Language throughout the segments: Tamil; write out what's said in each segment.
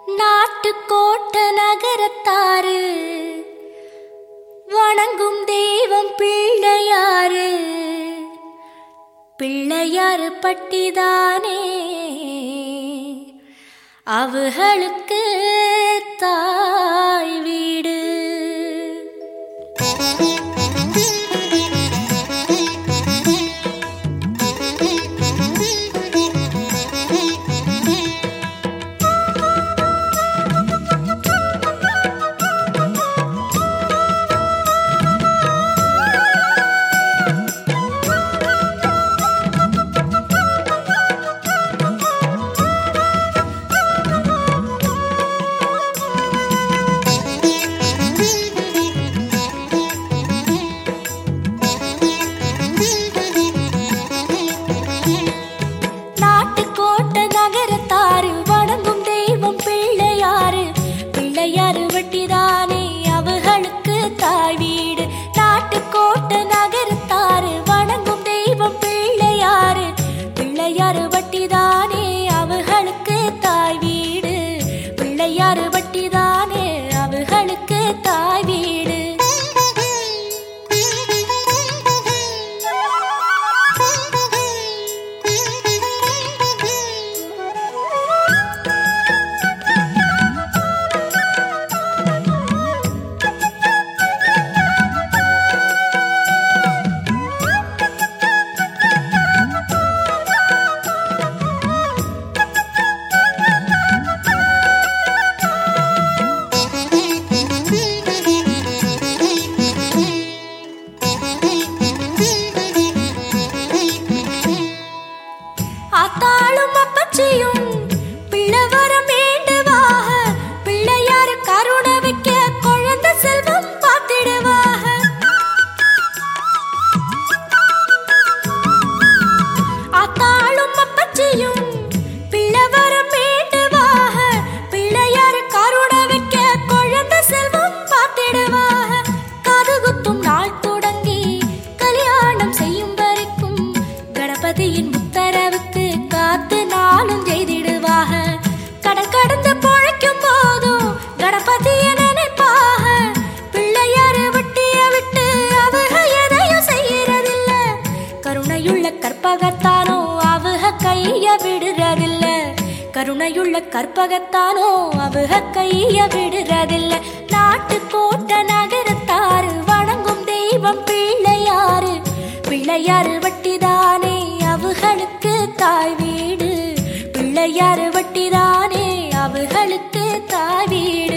நாட்டுக்கோட்ட நகரத்தாரு வணங்கும் தெய்வம் பிள்ளையாரு பிள்ளையாரு பட்டிதானே அவர்களுக்கு தாய் வீடு நாட்டுக்கோட்ட நகரத்தாரு வணங்கும் தெய்வம் பிள்ளையாரு பிள்ளையாரு வட்டிதானே அவர்களுக்கு தாய் வீடு நாட்டுக்கோட்ட நகரத்தாரு வணங்கும் தெய்வம் பிள்ளையாரு பிள்ளையாரு வட்டிதானே அவர்களுக்கு தாய் வீடு பிள்ளையாரு வட்டிதானே அவர்களுக்கு தாய் வீடு ஆத்தாளும் அப்பச்சியும் பிள்ளை வரம் வேண்டுவாக பிள்ளையாரு கருணை வைக்க குழந்தை செல்வம் பார்த்திடுவாக ஆத்தாளும் அப்பச்சியும் பிள்ளை வரம் வேண்டுவாக பிள்ளையாரு கருணை வைக்க குழந்தை செல்வம் பார்த்திடுவாக காது குத்தும் நாள் தொடங்கி கல்யாணம் செய்யும் வரைக்கும் கணபதியின் உத்தரவுக்கு காத்து நாளும் செய்திடுவாக கடன் கடந்து பொழைக்கும் போதும் கணபதிய நினைப்பாக பிள்ளையாரு வட்டிய விட்டு அவங்க எதையும் செய்யறதில்ல கருணையுள்ள கற்பகத்தானோ அவங்க கைய விடுறதில்ல கருணையுள்ள கற்பகத்தானோ அவங்க கைய விடுறதில்ல நாட்டு கோட்ட நகரத்தாரு வணங்கும் தெய்வம் பிள்ளையாரு பிள்ளையாரு வட்டிதானே அவர்களுக்கு தாய் வீடு பிள்ளையாரு வட்டிதானே அவர்களுக்கு தாய் வீடு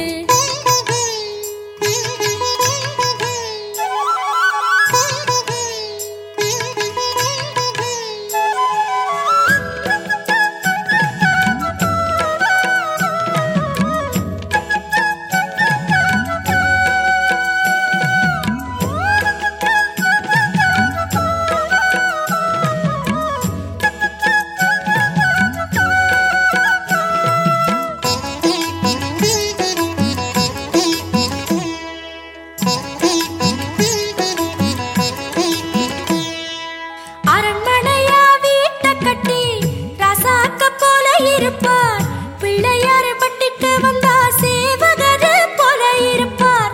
அரண்மனையா வீட்டை கட்டி ரசாக்க போல இருப்பார் பிள்ளையாரு பட்டிக்கு வந்தா சேவகரு போல இருப்பார்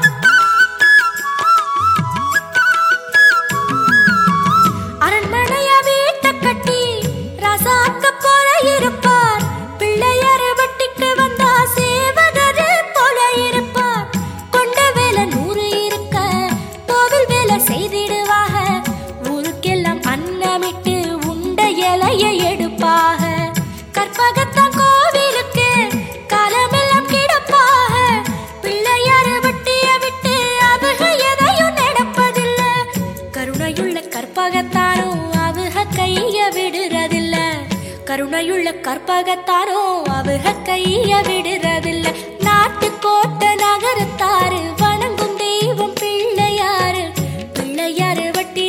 அரண்மனையா வீட்டை கட்டி ரசாக்க போல இருப்பார் பிள்ளையாரு வட்டிக்கு வந்தா சேவகரு போல இருப்பார் கொண்ட வேலை நூறு இருக்க கோவில் வேலை செய்திடுவாக ஊருக்கெல்லாம் அன்னமிட்டு உண்ட இலைய எடுப்பாக கற்பகத்தான் கோவிலுக்கு காலமெல்லாம் கிடப்பாக பிள்ளையாரு வட்டிய விட்டு அவங்க எதையும் நடப்பதில்ல கருணையுள்ள கற்பகத்தானோ அவங்க கைய விடுறதில்ல கருணையுள்ள கற்பகத்தானோ அவங்க கைய விடுறதில்ல நாட்டு கோட்ட நகரத்தாரு வணங்கும் தெய்வம் பிள்ளையாரு பிள்ளையாரு வட்டி